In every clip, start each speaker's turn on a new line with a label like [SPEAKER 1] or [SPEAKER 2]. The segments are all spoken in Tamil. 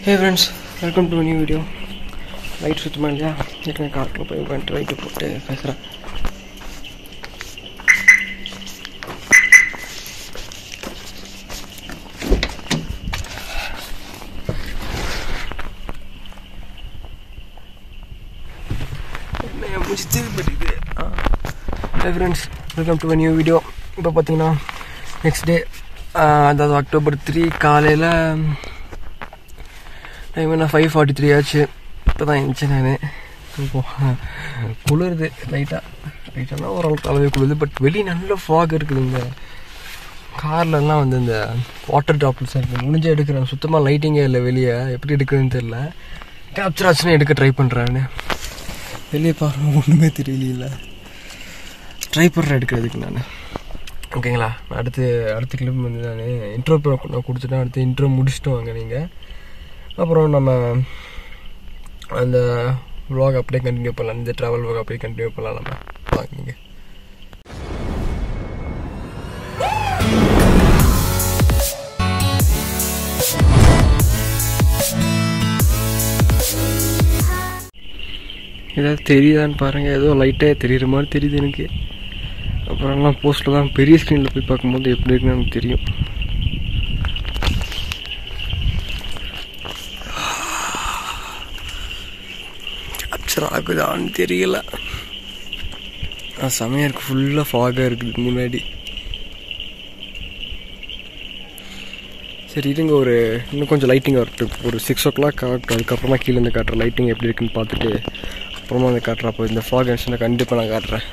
[SPEAKER 1] Hey friends welcome to new video light சுத்தமா இல்லையா ஏற்கனவே காட்டில் போய் உட்காந்துட்டு லைட்டு போட்டு பேசுகிறேன் hey friends welcome to new video இப்போ பார்த்தீங்கன்னா நெக்ஸ்ட் டே அதாவது அக்டோபர் த்ரீ காலையில் டைம் என்ன ஃபைவ் ஃபார்ட்டி த்ரீ ஆச்சு இப்போ தான் இருந்துச்சு நான் குளிருது லைட்டாக லைட்டானா ஓரளவுக்கு அளவே குளிருது பட் வெளியே நல்ல ஃபாக் இருக்குது இந்த கார்லலாம் வந்து இந்த வாட்டர் ட்ராப்லெட்ஸ் இருக்குது முடிஞ்ச எடுக்கிறேன் சுத்தமாக லைட்டிங்கே இல்லை வெளியே எப்படி எடுக்கிறதுன்னு தெரில கேப்சர் ஆச்சுன்னா எடுக்க ட்ரை பண்ணுறேன்னு வெளியே பாருங்க ஒன்றுமே தெரியல ட்ரை பண்ணுறேன் எடுக்கிறதுக்கு நான் ஓகேங்களா அடுத்து அடுத்த கிளிப் வந்து நான் இன்ட்ரோ நான் கொடுத்துட்டேன் அடுத்து இன்ட்ரோ முடிச்சுட்டு வாங்க நீங்கள் அப்புறம் நம்ம அந்த vlog அப்படியே கண்டினியூ பண்ணலாம் இந்த ட்ராவல் vlog அப்படியே கண்டினியூ பண்ணலாம் நம்ம வாங்க நீங்கள் ஏதாவது தெரியுதான்னு பாருங்கள் ஏதோ லைட்டாக தெரியுற மாதிரி தெரியுது எனக்கு அப்புறம் எல்லாம் போஸ்ட்டில் தான் பெரிய ஸ்க்ரீனில் போய் பார்க்கும்போது எப்படி இருக்குன்னு எனக்கு தெரியும் கேப்சர் ஆகுதான்னு தெரியல ஆ செமையாக இருக்குது ஃபுல்லாக ஃபாகாக இருக்குது முன்னாடி சரி இருங்க ஒரு இன்னும் கொஞ்சம் லைட்டிங் வரட்டும் ஒரு சிக்ஸ் ஓ கிளாக் ஆகட்டும் அதுக்கப்புறமா கீழே இருந்து காட்டுறேன் லைட்டிங் எப்படி இருக்குன்னு பார்த்துட்டு அப்புறமா வந்து காட்டுறேன் அப்போ இந்த ஃபாக் ஆக்ஷனை கண்டிப்பாக நான் காட்டுறேன்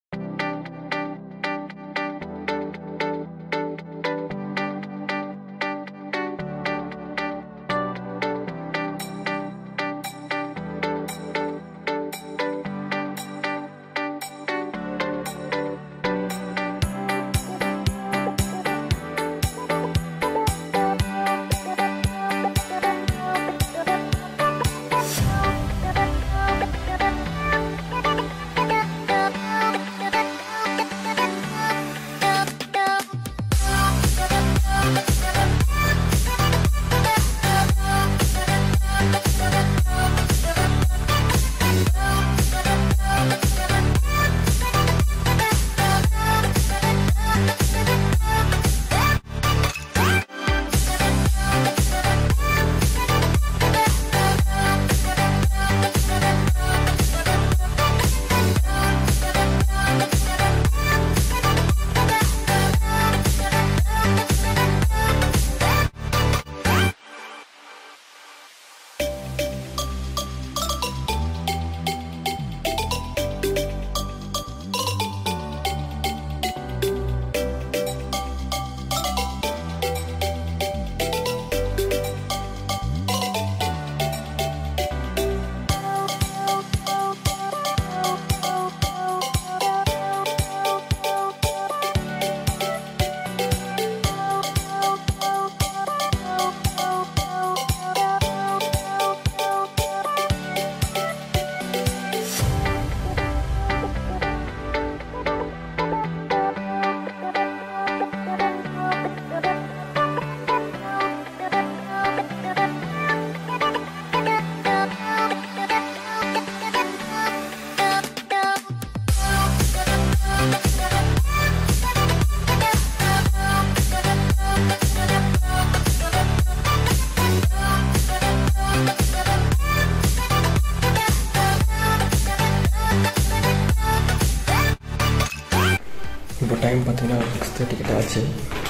[SPEAKER 1] இப்போ டைம் பார்த்தீங்கன்னா சிக்ஸ் தேர்ட்டி கிட்ட ஆச்சு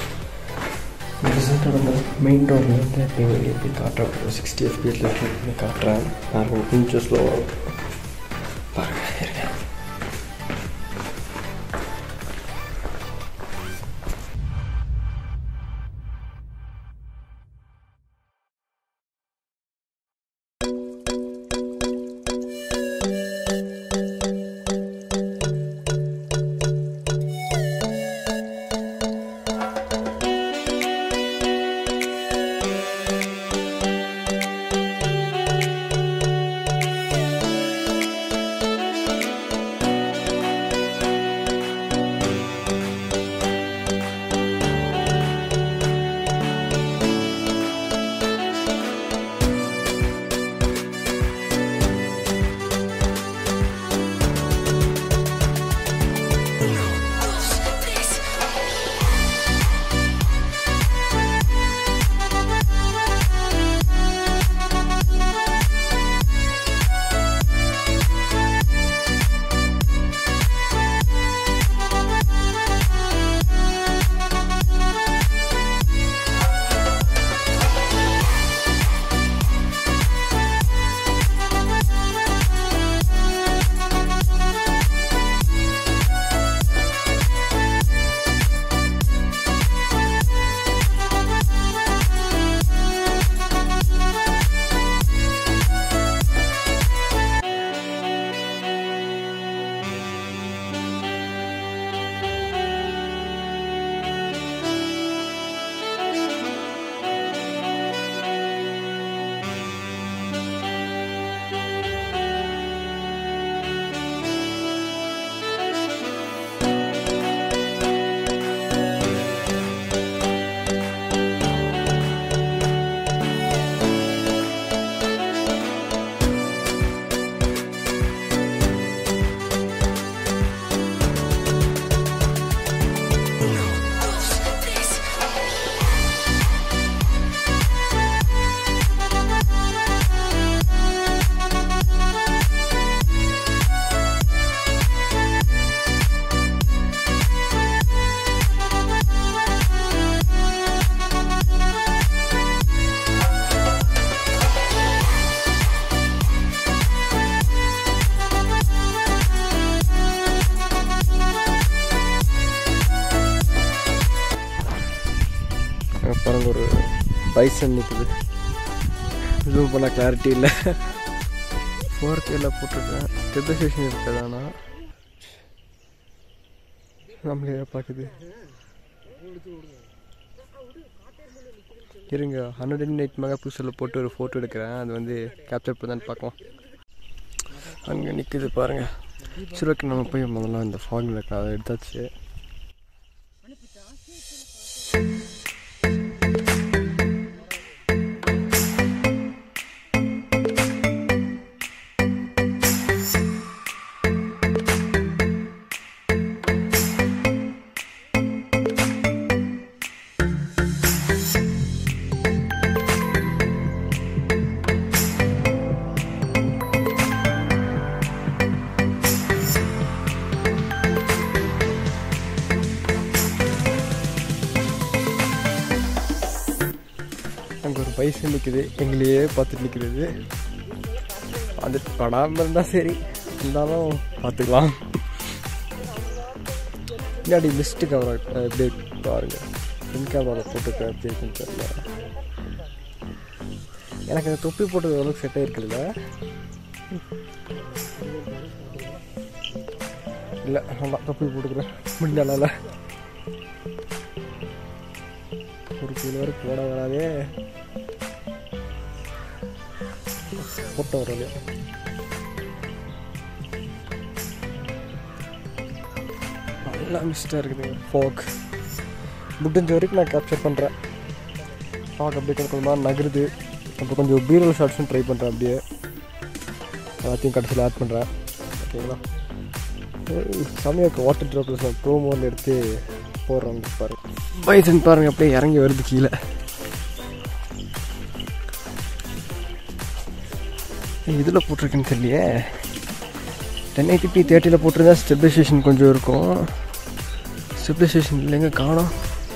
[SPEAKER 1] ரிசல்ட் வந்து மெயின் ரோடில் வந்து எப்படி வெளியே எப்படி காட்டுறேன் ஒரு சிக்ஸ்டி எஃபிஎஸ்ல பண்ணி காட்டுறேன் நான் கொஞ்சம் ஸ்லோவாக பாருங்கள் இருங்க பாருங்க ஒரு பைசன் நிற்குது ஜூம் பண்ணால் கிளாரிட்டி இல்லை ஃபோர் கேல போட்டிருக்கேன் ஸ்டெபிலைசேஷன் இருக்குதானா நம்மளே பார்க்குது இருங்க ஹண்ட்ரட் அண்ட் எயிட் மெகா பிக்சலில் போட்டு ஒரு ஃபோட்டோ எடுக்கிறேன் அது வந்து கேப்சர் பண்ணான்னு பார்க்கலாம் அங்கே நிற்குது பாருங்கள் சரி ஓகே நம்ம போய் முதல்ல இந்த ஃபாகில் இருக்க அதை எடுத்தாச்சு அங்கே ஒரு பைசன் நிற்குது எங்களையே பார்த்துட்டு நிற்கிறது அது படாமல் இருந்தால் சரி இருந்தாலும் பார்த்துக்கலாம் முன்னாடி மிஸ்டு கேமரா எப்படி பாருங்க ஃப்ரண்ட் கேமராவில் போட்டுருக்கேன் எப்படி இருக்குன்னு தெரியல எனக்கு அந்த தொப்பி போட்டது அளவுக்கு செட் ஆயிருக்குல்ல இல்லை வேண்டாம் தொப்பி போட்டுக்கிறேன் முடிஞ்சால ஒரு கிலோ வரை போட வராதே போட்ட வராது நல்லா மிஸ்டாக இருக்குது ஃபோக் முடிஞ்ச வரைக்கும் நான் கேப்சர் பண்ணுறேன் ஃபாக் அப்படியே கொஞ்சம் கொஞ்சமாக நகருது அப்புறம் கொஞ்சம் பீரல் ஷார்ட்ஸும் ட்ரை பண்ணுறேன் அப்படியே எல்லாத்தையும் கடைசியில் ஆட் பண்ணுறேன் ஓகேங்களா சமயம் வாட்டர் ட்ராப்லஸ் நான் ப்ரோ மோடில் எடுத்து போடுறோம் பாரு பைசன் பாருங்க அப்படியே இறங்கி வருது கீழே இதில் போட்டிருக்குன்னு தெரியலையே டென் எயிட்டி பி தேர்ட்டியில் போட்டிருந்தா ஸ்டெபிலைசேஷன் கொஞ்சம் இருக்கும் ஸ்டெபிலைசேஷன் இல்லைங்க காணும்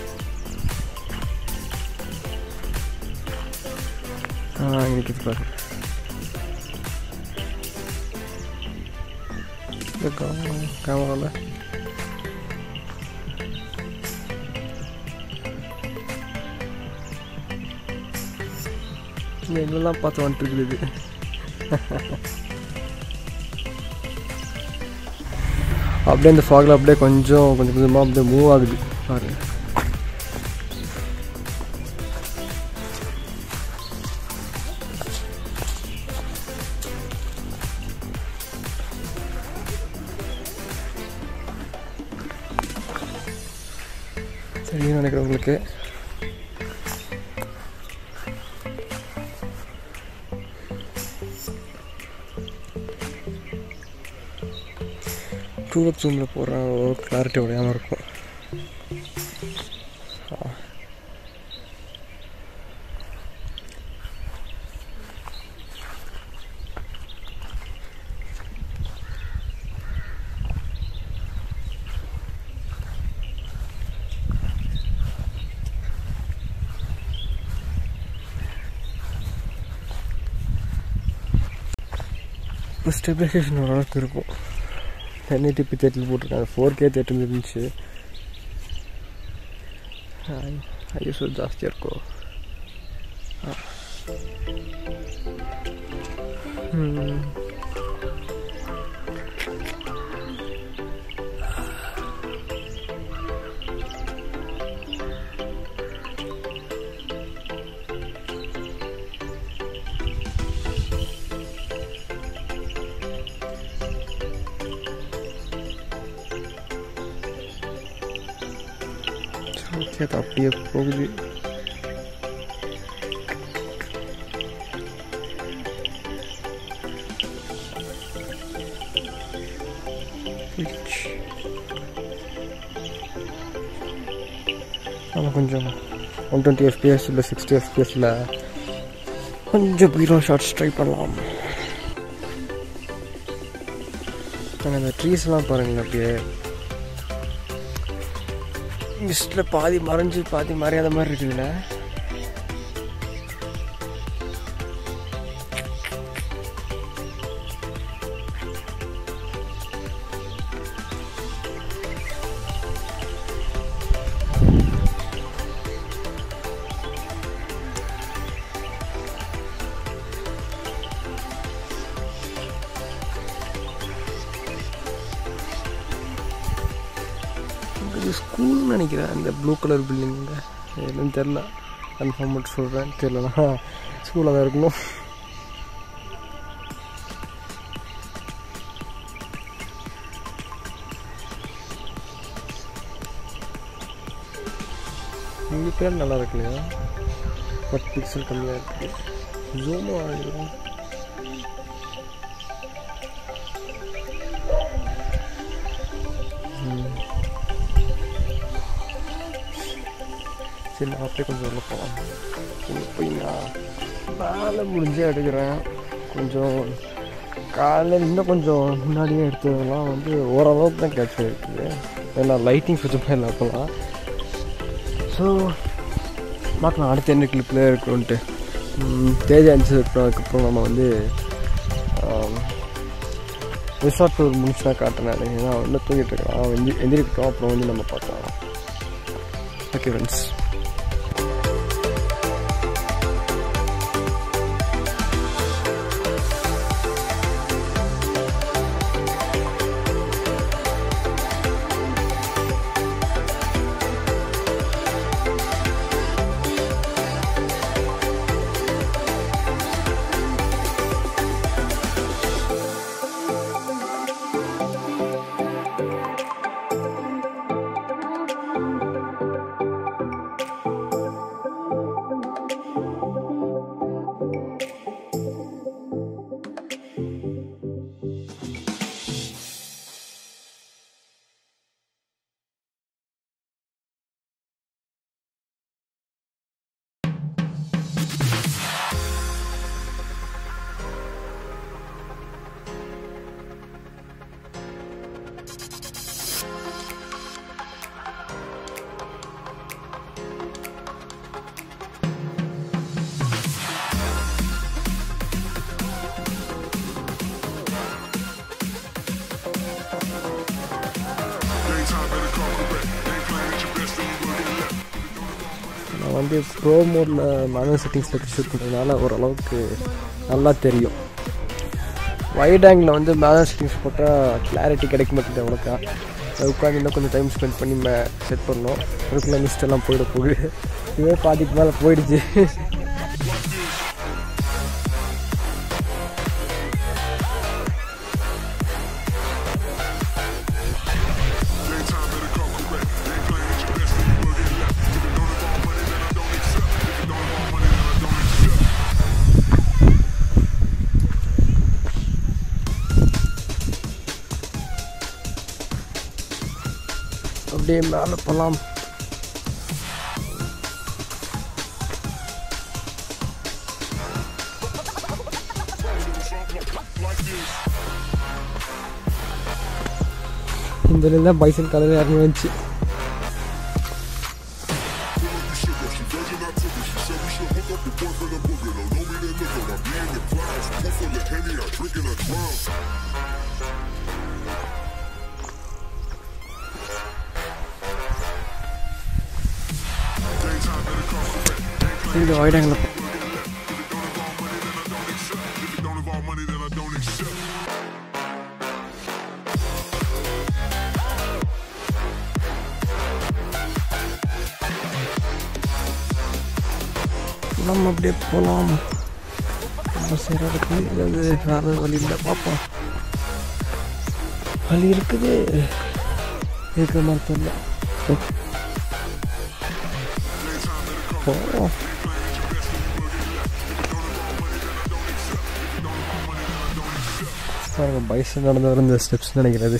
[SPEAKER 1] ஆ இன்னைக்கு இது பாருங்க கேமராவில் எங்கெல்லாம் பார்த்து வந்துட்டு இருக்குது அப்படியே இந்த ஃபாகில் அப்படியே கொஞ்சம் கொஞ்சம் கொஞ்சமாக அப்படியே மூவ் ஆகுது பாருங்க சரின்னு நினைக்கிறேன் உங்களுக்கு டூ எக்ஸ் ஜூமில் போடுற ஒரு கிளாரிட்டி உடையாமல் இருக்கும் ஆ. இப்போ ஸ்டெபிலைசேஷன் ஓரளவுக்கு இருக்கும் டென் எயிட்டி தேர்ட்டில் போட்டிருக்காங்க ஃபோர் கே தேர்ட்டில் இருந்துச்சு ஐஎஸ்ஓ ஜாஸ்தியாக இருக்கும் ஆ. ம். ஓகே அது அப்படியே போகுது Pitch. நம்ம கொஞ்சம் ஒன் டுவெண்ட்டி எஃபிஎஸ் இல்லை சிக்ஸ்டி எஃபிஎஸில் கொஞ்சம் பீரோ ஷார்ட்ஸ் ட்ரை பண்ணலாம் ஆனால் இந்த ட்ரீஸ்லாம் பாருங்களேன் அப்படியே மிஸ்டில் பாதி மறைஞ்சு பாதி மறையாத மாதிரி இருக்குதுல்ல நினைக்கிறேன் அந்த ப்ளூ கலர் பில்டிங்க என்னன்னு தெரில கன்ஃபார்ம் மட்டும் சொல்கிறேன் தெரிலனா ஸ்கூலில் தான் இருக்கணும் இங்கே பேர் நல்லா இருக்கு இல்லையா பட் பிக்சல் கம்மியாக இருக்குது ஜூமும் ஆகிடும் சரி நான் அப்படியே கொஞ்சம் உள்ள போகலாம் உள்ள போய் நான் வேலை முடிஞ்சே எடுக்கிறேன் கொஞ்சம் காலையில் இன்னும் கொஞ்சம் முன்னாடியே எடுத்ததெல்லாம் வந்து ஓரளவுக்கு தான் கேட்ச் இருக்குது ஏன்னா லைட்டிங் சுத்தமாக இல்லை அப்போலாம் ஸோ பார்க்கலாம் அடுத்த என்ன கிளிப்பில் இருக்கணுன்ட்டு தேஜ் ஆன்சர் அதுக்கப்புறம் நம்ம வந்து ரிசார்ட் டூர் முடிச்சா காட்டினேன் ஏன்னா இன்னும் தூங்கிட்டு இருக்கான் அவன் எந்தி எந்திரிக்கிட்டோம் அப்புறம் வந்து நம்ம பார்க்கலாம் ஓகே ஃப்ரெண்ட்ஸ் நான் வந்து ப்ரோ மோடில் மேனுவல் செட்டிங்ஸில் ஷூட் பண்ணுறதுனால ஓரளவுக்கு நல்லா தெரியும் வைட் ஆங்கிளில் வந்து மேனுவல் செட்டிங்ஸ் போட்டால் கிளாரிட்டி கிடைக்க மாட்டேங்குது அவ்வளோக்கா அது உட்காந்து இன்னும் கொஞ்சம் டைம் ஸ்பெண்ட் பண்ணி மே செட் பண்ணோம் அதுக்குள்ளே மிஸ்ட் எல்லாம் போயிட போகுது இதுவே பாதிக்கு மேலே போயிடுச்சு அப்படியே மேலே போகலாம் இந்த தான் பைசன் கலர் இறங்கி வந்துச்சு இது வைடாங்கள நம்ம அப்படியே போகலாம் நம்ம செய்கிறதுக்கு ஏதாவது வேறு வழி இல்லை பார்ப்போம் வழி இருக்குது இருக்கிற மாதிரி தெரியல போவோம் பாருங்க பைசன் நடந்து வர இந்த ஸ்டெப்ஸ் நினைக்கிறது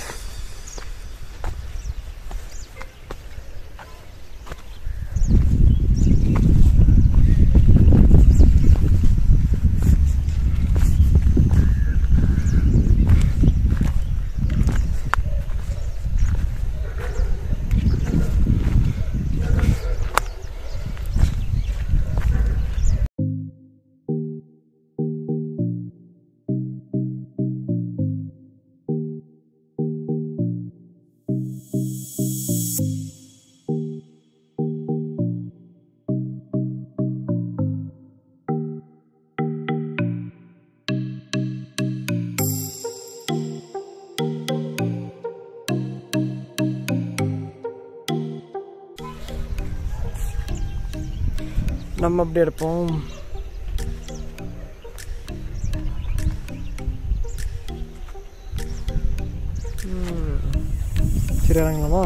[SPEAKER 1] நம்ம அப்படியே எடுப்போம் ம். சரி இறங்கலாமா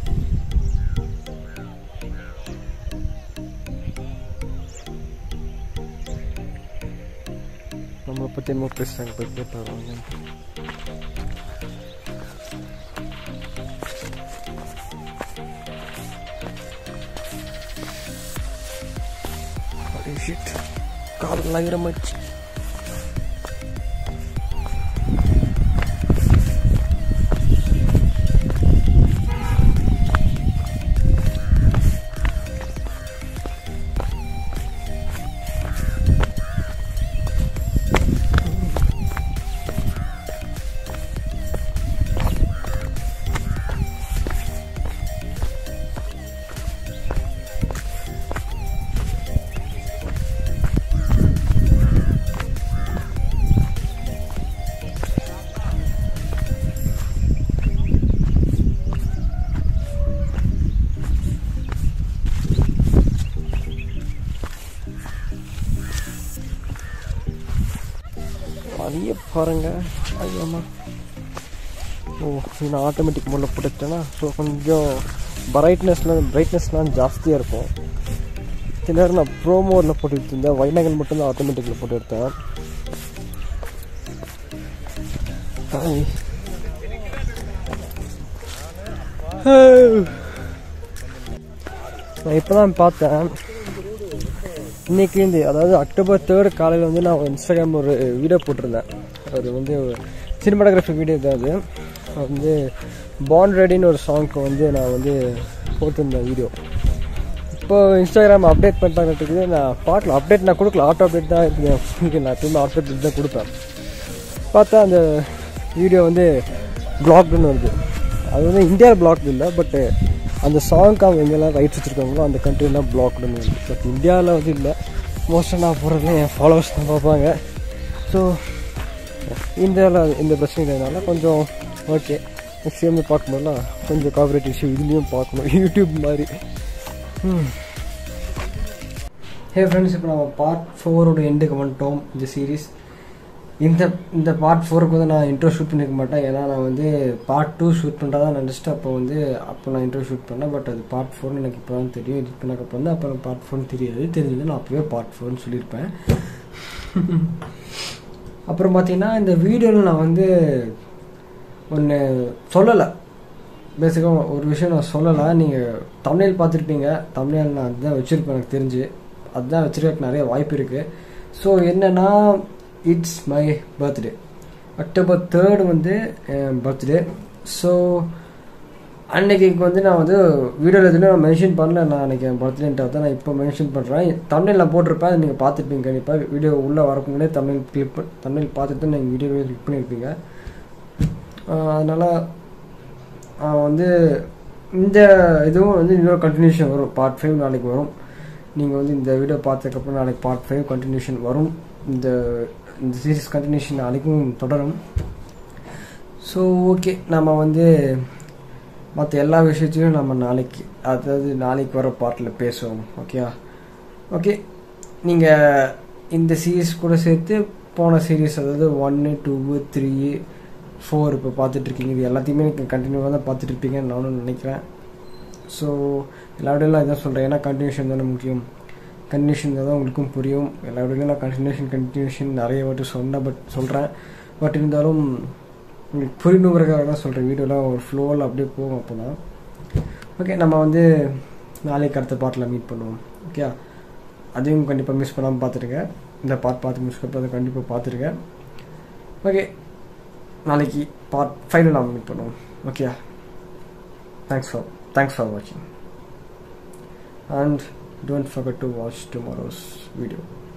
[SPEAKER 1] நம்மளை பற்றி என்ன பேசுகிறாங்க போய் கேட்டாங்க ஷிட் காலெல்லாம் ஈரமாச்சு அதையே பாருங்க ஐயோம்மா ஓ இது நான் ஆட்டோமேட்டிக் மோடில் போட்டுட்டேன்னா ஸோ கொஞ்சம் பிரைட்னஸ்லாம் பிரைட்னஸ்லாம் ஜாஸ்தியாக இருக்கும் சில நேரம் நான் ப்ரோ மோடில் போட்டு எடுத்திருந்தேன் வைநாகல் மட்டும்தான் ஆட்டோமேட்டிக்கில் போட்டு எடுத்தேன் ஐ. நான் இப்போ தான் பார்த்தேன் இன்னைக்கு இந்த அதாவது அக்டோபர் தேர்ட் காலையில் வந்து நான் இன்ஸ்டாகிராம் ஒரு வீடியோ போட்டிருந்தேன் அது வந்து சினிமாட்டோகிராஃபி வீடியோ தான் அது அது வந்து பாண்ட் ரெடின்னு ஒரு சாங்க்கு வந்து நான் வந்து போட்டிருந்தேன் வீடியோ இப்போ இன்ஸ்டாகிராம் அப்டேட் பண்ணிட்டாங்கிறதுக்கு நான் பார்க்கல அப்டேட் நான் கொடுக்கல ஆட்டோ அப்டேட் தான் இருக்குது நான் எப்பயுமே ஆட்டோ அப்டேட் தான் கொடுப்பேன் பார்த்தா அந்த வீடியோ வந்து பிளாக்டுன்னு வருது அது வந்து இந்தியாவில் பிளாக்டு இல்லை பட்டு அந்த சாங்க்கு அவங்க எங்கெல்லாம் ரைட்ஸ் வச்சுருக்காங்களோ அந்த கண்ட்ரிலாம் பிளாக்டுன்னு வருது பட் இந்தியாவில் வந்து இல்லை மோஸ்ட்டாக நான் போடுறதுல என் ஃபாலோவர்ஸ் தான் பார்ப்பாங்க ஸோ இந்தியாவில் இந்த பிரச்சனை இல்லைனால கொஞ்சம் ஓகே நெக்ஸ்ட் டைம் பார்க்கும்போதுலாம் கொஞ்சம் காப்பரேட் இஷ்யூ இதுலேயும் பார்க்கணும் யூடியூப் மாதிரி ம் ஹே ஃப்ரெண்ட்ஸ் இப்போ நம்ம பார்ட் ஃபோரோட எண்டுக்கு வந்துட்டோம் இந்த சீரீஸ் இந்த இந்த பார்ட் ஃபோருக்கு வந்து நான் இன்ட்ரோ ஷூட் பண்ணிக்க மாட்டேன் ஏன்னா நான் வந்து பார்ட் டூ ஷூட் பண்ணுறதா தான் நினச்சிட்டு அப்போ வந்து அப்போ நான் இன்ட்ரோ ஷூட் பண்ணேன் பட் அது பார்ட் ஃபோர்னு எனக்கு இப்போ தான் தெரியும் எடிட் பண்ணக்கப்புறம் வந்து அப்போ பார்ட் ஃபோர்னு தெரியாது தெரிஞ்சது நான் அப்போவே பார்ட் ஃபோர்னு சொல்லியிருப்பேன் அப்புறம் பார்த்தீங்கன்னா இந்த வீடியோவில் நான் வந்து ஒன்று சொல்லலை பேசிக்காக ஒரு விஷயம் நான் சொல்லலை நீங்கள் தமிழில் பார்த்துருப்பீங்க தமிழில் நான் அதுதான் வச்சுருப்பேன் எனக்கு தெரிஞ்சு அதுதான் வச்சுருக்க நிறைய வாய்ப்பு இருக்குது ஸோ என்னென்னா it's my birthday October third வந்து என் பர்த்டே ஸோ அன்னைக்கு வந்து நான் வந்து வீடியோவில் எதுவுமே நான் மென்ஷன் பண்ணல நான் அன்றைக்கி என் பர்த்டேன்ட்டு தான் நான் இப்போ மென்ஷன் பண்ணுறேன் தமிழ் நான் போட்டிருப்பேன் அதை நீங்கள் பார்த்துருப்பீங்க கண்டிப்பாக வீடியோ உள்ளே வரக்கு முன்னாடியே தமிழ் கிளிக் தமிழ் பார்த்துட்டு நீங்கள் வீடியோவே கிளிக் பண்ணியிருப்பீங்க அதனால் வந்து இந்த இதுவும் வந்து இன்னொரு கண்டினியூஷன் வரும் பார்ட் ஃபைவ் நாளைக்கு வரும் நீங்கள் வந்து இந்த வீடியோ பார்த்ததுக்கப்புறம் நாளைக்கு பார்ட் ஃபைவ் கண்டினியூஷன் வரும் இந்த இந்த சீரீஸ் கண்டினியூஷன் நாளைக்கும் தொடரும் ஸோ ஓகே நம்ம வந்து மற்ற எல்லா விஷயத்தையும் நம்ம நாளைக்கு அதாவது நாளைக்கு வர பார்ட்டில் பேசுவோம் ஓகேயா ஓகே நீங்கள் இந்த சீரீஸ் கூட சேர்த்து போன சீரீஸ் அதாவது ஒன்று டூ த்ரீ ஃபோர் இப்போ பார்த்துட்ருக்கீங்க இது எல்லாத்தையுமே நீங்கள் கண்டினியூவாக தான் பார்த்துட்டு இருப்பீங்கன்னு நானும் நினைக்கிறேன் ஸோ எல்லா விடையிலும் இதான் சொல்கிறேன் ஏன்னா கண்டினியூஷன் தானே முக்கியம் கண்டினியூஷன் தான் உங்களுக்கும் புரியும் எல்லா விடையிலும் நான் கண்டினியூஷன் கண்டினியூஷன் நிறைய வாட்டி சொன்னேன் பட் சொல்கிறேன் பட் இருந்தாலும் உங்களுக்கு புரியணுங்கிறதுக்காக தான் சொல்கிறேன் வீடியோலாம் ஒரு ஃப்ளோவில் அப்படியே போகும் அப்போ தான் ஓகே நம்ம வந்து நாளைக்கு அடுத்த பாட்டில் மீட் பண்ணுவோம் ஓகே அதையும் கண்டிப்பாக மிஸ் பண்ணாமல் பார்த்துருங்க இந்த பார்ட் பார்த்து மிஸ் பண்ணி கண்டிப்பாக பார்த்துருக்கேன் ஓகே நாளைக்கு பார்ட் ஃபைவ்ல நாம் மீட் பண்ணுவோம் okay thanks for thanks for வாட்சிங் and don't forget to watch tomorrow's video